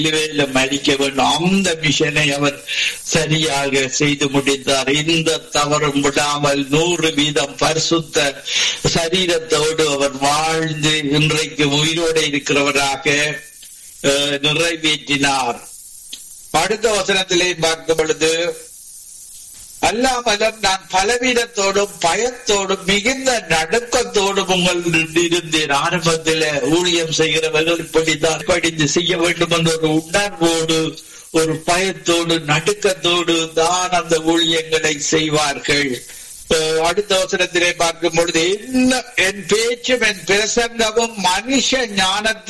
சிலுவையில மறிக்க வேண்டும் அந்த மிஷனை அவர் சரியாக செய்து முடித்தார் எந்த தவறும் விடாமல் நூறு வீதம் பரிசுத்த சரீரத்தோடு அவர் வாழ்ந்து இன்றைக்கு உயிரோடு இருக்கிறவராக அஹ், நிறைவேற்றினார் அடுத்த வசனத்திலே பார்க்கும் பொழுது அல்லாமலும் நான் பலவீனத்தோடும் பயத்தோடும் மிகுந்த நடுக்கத்தோடும் உங்கள் இருந்தேன் ஆரம்பத்தில் ஊழியம் செய்கிறவர்கள் இப்படித்தான் படித்து செய்ய வேண்டும் என்ற ஒரு உணர்வோடு ஒரு பயத்தோடு நடுக்கத்தோடு தான் அந்த ஊழியங்களை செய்வார்கள் அஹ் அடுத்த அவசரத்திலே பார்க்கும் பொழுது என்ன என் பேச்சும் என் பிரசங்கமும் மனுஷ ஞானத்தை